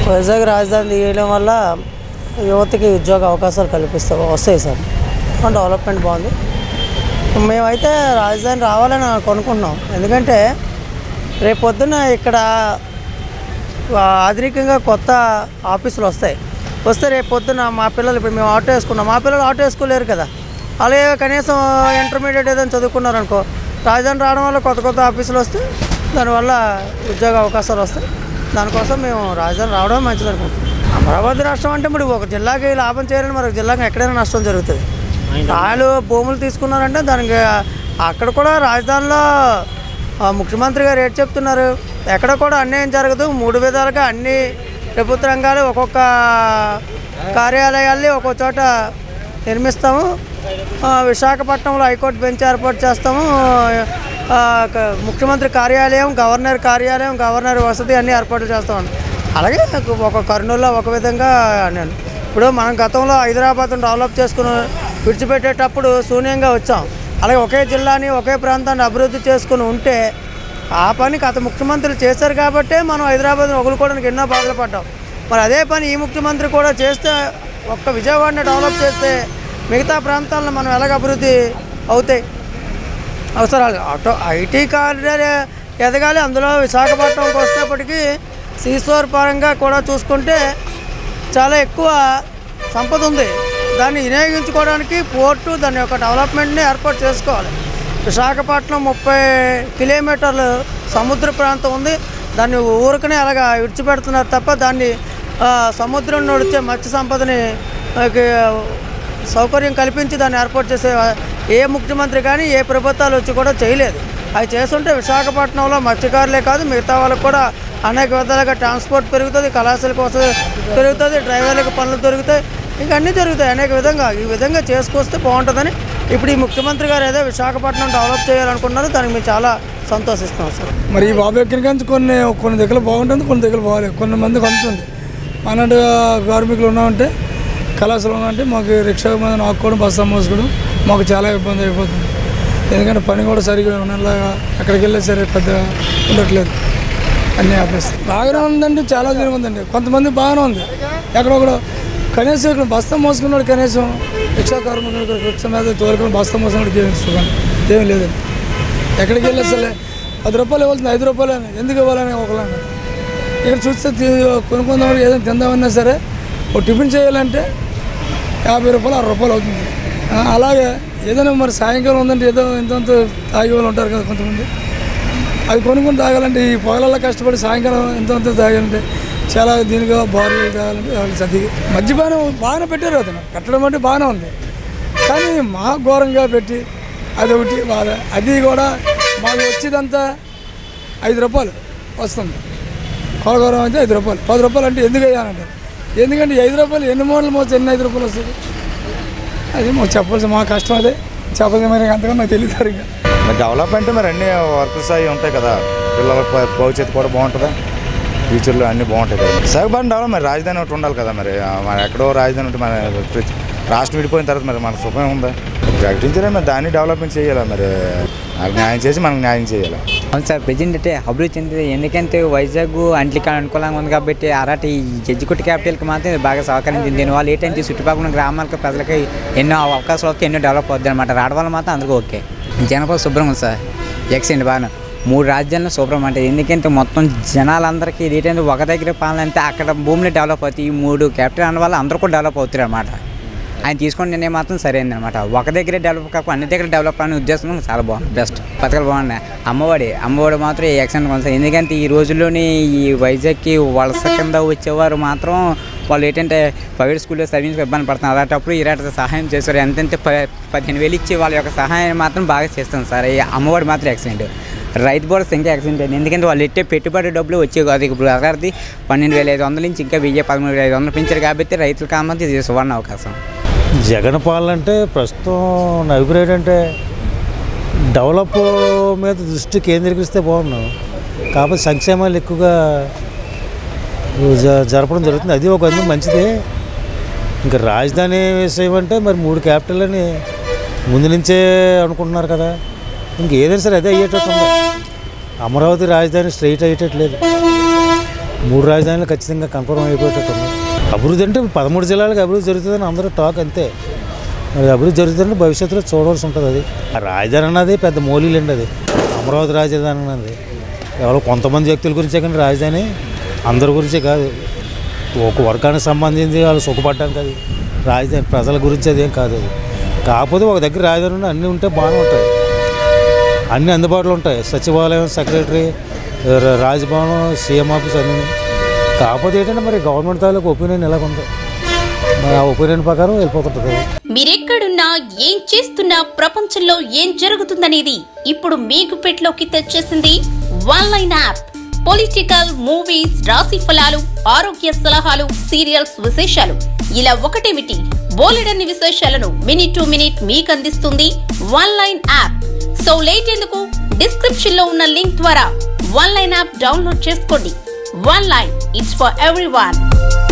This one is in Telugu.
వైజాగ్ రాజధాని తీయడం వల్ల యువతకి ఉద్యోగ అవకాశాలు కల్పిస్తా వస్తాయి సార్ డెవలప్మెంట్ బాగుంది మేమైతే రాజధాని రావాలని అనుకుంటున్నాం ఎందుకంటే రేపు పొద్దున్న ఇక్కడ ఆ, ఆధునికంగా కొత్త ఆఫీసులు వస్తాయి వస్తే రేపు పొద్దున మా పిల్లలు ఇప్పుడు మేము ఆటో వేసుకున్నాం మా పిల్లలు ఆటో వేసుకోలేరు కదా అలాగే కనీసం ఇంటర్మీడియట్ ఏదైనా చదువుకున్నారు అనుకో రాజధాని రావడం వల్ల కొత్త కొత్త ఆఫీసులు వస్తాయి దానివల్ల ఉద్యోగ అవకాశాలు వస్తాయి దానికోసం మేము రాజధాని రావడం మంచిది అనుకుంటున్నాం అమరావతి రాష్ట్రం అంటే ఇప్పుడు ఒక జిల్లాకి లాభం చేయాలని మరొక జిల్లాకి ఎక్కడైనా నష్టం జరుగుతుంది వాళ్ళు భూములు తీసుకున్నారంటే దానికి అక్కడ కూడా రాజధానిలో ఆ, ముఖ్యమంత్రి గారు ఏం చెప్తున్నారు ఎక్కడ కూడా అన్యాయం జరగదు మూడు విధాలుగా అన్ని ప్రభుత్వ రంగాలు ఒక్కొక్క కార్యాలయాల్ని ఒక్కొక్క చోట నిర్మిస్తాము ఆ, విశాఖపట్నంలో హైకోర్టు బెంచ్ ఏర్పాటు చేస్తాము ఆ, క- ముఖ్యమంత్రి కార్యాలయం గవర్నర్ కార్యాలయం గవర్నర్ వసతి అన్నీ ఏర్పాటు చేస్తాము అలాగే ఒక కర్నూలులో ఒక విధంగా నేను ఇప్పుడు మనం గతంలో హైదరాబాద్ను డెవలప్ చేసుకుని విడిచిపెట్టేటప్పుడు శూన్యంగా వచ్చాం అలాగే ఒకే జిల్లాని ఒకే ప్రాంతాన్ని అభివృద్ధి చేసుకుని ఉంటే ఆ పని గత ముఖ్యమంత్రులు చేశారు కాబట్టే మనం హైదరాబాద్ని వదులుకోవడానికి ఎన్నో బాధలు పడ్డాం మరి అదే పని ఈ ముఖ్యమంత్రి కూడా చేస్తే ఒక్క విజయవాడని డెవలప్ చేస్తే మిగతా ప్రాంతాలను మనం ఎలాగ అభివృద్ధి అవుతాయి అవసరాలు ఆటో ఐటీ కారిడార్ ఎదగాలి అందులో విశాఖపట్నంకి వచ్చేప్పటికీ సీసోర్ పరంగా కూడా చూసుకుంటే చాలా ఎక్కువ సంపద ఉంది దాన్ని వినియోగించుకోవడానికి పోర్టు దాని యొక్క డెవలప్మెంట్ని ఏర్పాటు చేసుకోవాలి విశాఖపట్నం ముప్పై కిలోమీటర్లు సముద్ర ప్రాంతం ఉంది దాన్ని ఊరికనే అలాగా విడిచిపెడుతున్నారు తప్ప దాన్ని ఆ, సముద్రం నడిచే మత్స్య సంపదని ఆ, సౌకర్యం కల్పించి దాన్ని ఏర్పాటు చేసే ఏ ముఖ్యమంత్రి కానీ ఏ ప్రభుత్వాలు వచ్చి కూడా చేయలేదు అవి చేస్తుంటే విశాఖపట్నంలో మత్స్యకారులే కాదు మిగతా వాళ్ళకి కూడా అనేక విధాలుగా ట్రాన్స్పోర్ట్ పెరుగుతుంది కళాశాలకు వసతి పెరుగుతుంది డ్రైవర్లకు పనులు దొరుకుతాయి ఇంకా అన్నీ జరుగుతాయి అనేక విధంగా ఈ విధంగా చేసుకొస్తే బాగుంటుందని ఇప్పుడు ఈ ముఖ్యమంత్రి గారు ఏదో విశాఖపట్నం డెవలప్ చేయాలనుకున్నారు దానికి మేము చాలా సంతోషిస్తున్నాం సార్ మరి ఈ బాబు ఎక్కడి నుంచి కొన్ని కొన్ని దగ్గర బాగుంటుంది కొన్ని దగ్గర బాగాలేదు కొన్ని మందికి అందుతుంది మనటు కార్మికులు ఉన్నామంటే కళాశాల ఉన్నామంటే మాకు రిక్షా మీద నాకుకోవడం బస్సు మోసుకోవడం మాకు చాలా ఇబ్బంది అయిపోతుంది ఎందుకంటే పని కూడా సరిగా ఉన్నలాగా ఎక్కడికి వెళ్ళే సరే పెద్దగా ఉండట్లేదు అన్నీ ఆపేస్తాయి బాగానే ఉందండి చాలా దూరం ఉందండి కొంతమంది బాగానే ఉంది ఎక్కడొక్కడ కనీసం ఇక్కడ బస్తా మోసుకున్నాడు కనీసం రిక్షా కార్మికులు రిక్షా మీద తోలుకొని బస్తా మోసుకున్నాడు ఏమి ఇస్తున్నాను ఏమీ లేదండి ఎక్కడికి వెళ్ళి అసలు పది రూపాయలు ఇవ్వాల్సింది ఐదు రూపాయలు అని ఎందుకు ఇవ్వాలని ఒకలాగా ఇక్కడ చూస్తే తీ- కొనుక్కుందామని ఏదైనా తిందామన్నా సరే ఒక టిఫిన్ చేయాలంటే యాభై రూపాయలు అరవై రూపాయలు అవుతుంది ఆ, అలాగే ఏదైనా మరి సాయంకాలం ఉందంటే ఏదో ఇంతంత తాగే వాళ్ళు ఉంటారు కదా కొంతమంది అది కొనుక్కొని తాగాలంటే ఈ పొగలలో కష్టపడి సాయంకాలం ఇంతంత తాగాలంటే చాలా దీనిగా బార్లు తాగాలంటే వాళ్ళు సర్దిగా మద్యపానం బాగానే పెట్టారు అతను పెట్టడం అంటే బాగానే ఉంది కానీ మా ఘోరంగా పెట్టి అదొకటి బాధ అది కూడా మాకు వచ్చేదంతా ఐదు రూపాయలు వస్తుంది కొలగౌరవం అయితే ఐదు రూపాయలు పది రూపాయలు అంటే ఎందుకు అయ్యానంటారు ఎందుకంటే ఈ ఐదు రూపాయలు ఎన్ని మూటలు మోస్తే ఎన్ని ఐదు రూపాయలు వస్తుంది అది మాకు చెప్పాల్సిన మా కష్టం అదే చెప్పాల్సిన మరి అంతకన్నా నాకు తెలియదు ఇంకా మరి డెవలప్మెంట్ మరి అన్ని వర్కర్స్ అవి ఉంటాయి కదా పిల్లల భ- భవిష్యత్తు కూడా బాగుంటుందా ఫ్యూచర్లో అన్నీ బాగుంటాయి కదా విశాఖపట్నం డెవలప్ మరి రాజధాని ఒకటి ఉండాలి కదా మరి ఆ, మరి ఎక్కడో రాజధాని ఉంటే మన ప్రతి- రాష్ట్రం విడిపోయిన తర్వాత మరి మన సుఖం ఉందా ప్రకటించలే మరి దాన్ని డెవలప్మెంట్ చేయాలి మరి వాళ్ళకి న్యాయం చేసి మనకు న్యాయం చేయాలి అవును సార్ ప్రజెంట్ అంటే అభివృద్ధి చెందింది ఎందుకంటే వైజాగ్ అంట్లికి అనుకూలంగా ఉంది కాబట్టి అరాటి ఈ ఎడ్యుకేట్ క్యాపిటల్కి మాత్రం ఇది బాగా సహకరించింది దీనివల్ల ఏంటంటే చుట్టుపక్కల ఉన్న గ్రామాలకు ప్రజలకి ఎన్నో అవకాశాలు వస్తాయి ఎన్నో డెవలప్ అవుతుంది అనమాట రావడం మాత్రం అందరికీ ఓకే జనపద శుభ్రం ఉంది సార్ ఎక్సెంట్ బాగా మూడు రాజ్యాలను శుభ్రం అంటే ఎందుకంటే మొత్తం జనాలందరికీ ఇది ఏంటంటే ఒక దగ్గర పాలన అంటే అక్కడ భూములు డెవలప్ అవుతాయి ఈ మూడు క్యాపిటల్ అన్న వల్ల అందరూ కూడా డెవలప్ అవుతారు అనమాట ఆయన తీసుకున్న నిర్ణయం మాత్రం సరైంది అనమాట ఒక దగ్గరే డెవలప్ కాకుండా అన్ని దగ్గర డెవలప్ అనే ఉద్దేశం చాలా బాగుంది బెస్ట్ పథకాలు బాగున్నాయి అమ్మఒడి అమ్మఒడి మాత్రం ఈ యాక్సిడెంట్ కొంచెం ఎందుకంటే ఈ రోజుల్లోని ఈ వైజాగ్కి వలస కింద వచ్చేవారు మాత్రం వాళ్ళు ఏంటంటే ప్రైవేట్ స్కూల్లో సర్వీస్ ఇబ్బంది పడుతున్నారు అలాంటప్పుడు ఇలాంటి సహాయం చేశారు ఎంతంటే ప పదిహేను వేలు ఇచ్చి వాళ్ళ యొక్క సహాయం మాత్రం బాగా చేస్తాం సార్ ఈ అమ్మఒడి మాత్రం యాక్సిడెంట్ రైతు భరోసా ఇంకా యాక్సిడెంట్ అయింది ఎందుకంటే వాళ్ళు ఎట్టే పెట్టుబడి డబ్బులు వచ్చే కాదు ఇప్పుడు అక్కడిది పన్నెండు వేల ఐదు వందల నుంచి ఇంకా వెయ్యి పదమూడు వేల ఐదు వందలు పెంచారు కాబట్టి రైతులకు కామంది ఇది సువర్ణ అవకాశం జగన్ పాలన అంటే ప్రస్తుతం నా అభిప్రాయం అంటే డెవలప్ మీద దృష్టి కేంద్రీకరిస్తే బాగున్నాం కాకపోతే సంక్షేమాలు ఎక్కువగా జ- జరపడం జరుగుతుంది అది ఒక అందుకు మంచిదే ఇంకా రాజధాని విషయం అంటే మరి మూడు క్యాపిటల్ అని ముందు నుంచే అనుకుంటున్నారు కదా ఇంక ఏదైనా సరే అదే అయ్యేటట్టు ఉంది అమరావతి రాజధాని స్ట్రైట్ అయ్యేటట్టు లేదు మూడు రాజధానులు ఖచ్చితంగా కన్ఫర్మ్ అయిపోయేటట్టు ఉంది అభివృద్ధి అంటే పదమూడు జిల్లాలకు అభివృద్ధి జరుగుతుందని అందరూ టాక్ అంతే మరి అభివృద్ధి జరుగుతుందంటే భవిష్యత్తులో చూడవలసి ఉంటుంది అది ఆ రాజధాని అన్నది పెద్ద మౌలీలండి అది అమరావతి రాజధాని అన్నది ఎవరో కొంతమంది వ్యక్తుల గురించే కానీ రాజధాని అందరి గురించే కాదు ఒక వర్గానికి సంబంధించి వాళ్ళు సుఖపడడానికి అది రాజధాని ప్రజల గురించి అదేం కాదు అది కాకపోతే ఒక దగ్గర రాజధాని ఉండి అన్నీ ఉంటే బాగానే ఉంటాయి అన్నీ అందుబాటులో ఉంటాయి సచివాలయం సెక్రటరీ ర- రాజ్భవన్ సీఎం ఆఫీస్ అన్నీ కాకపోతే ఏంటంటే మరి గవర్నమెంట్ తాలూకు ఒపీనియన్ ఎలాగుంది మరి ఆ ఒపీనియన్ ప్రకారం వెళ్ళిపోతుంటుంది మీరెక్కడున్నా ఏం చేస్తున్నా ప్రపంచంలో ఏం జరుగుతుందనేది ఇప్పుడు మీకు పెట్లోకి తెచ్చేసింది one line app political movies రాశి ఫలాలు ఆరోగ్య సలహాలు సీరియల్స్ విశేషాలు ఇలా ఒకటేమిటి బోలెడన్ని విశేషాలను మినిట్ టు మినిట్ మీకు అందిస్తుంది one line app so late ఎందుకు డిస్క్రిప్షన్ లో ఉన్న లింక్ ద్వారా వన్ లైన్ యాప్ డౌన్లోడ్ చేసుకోండి one line it's for every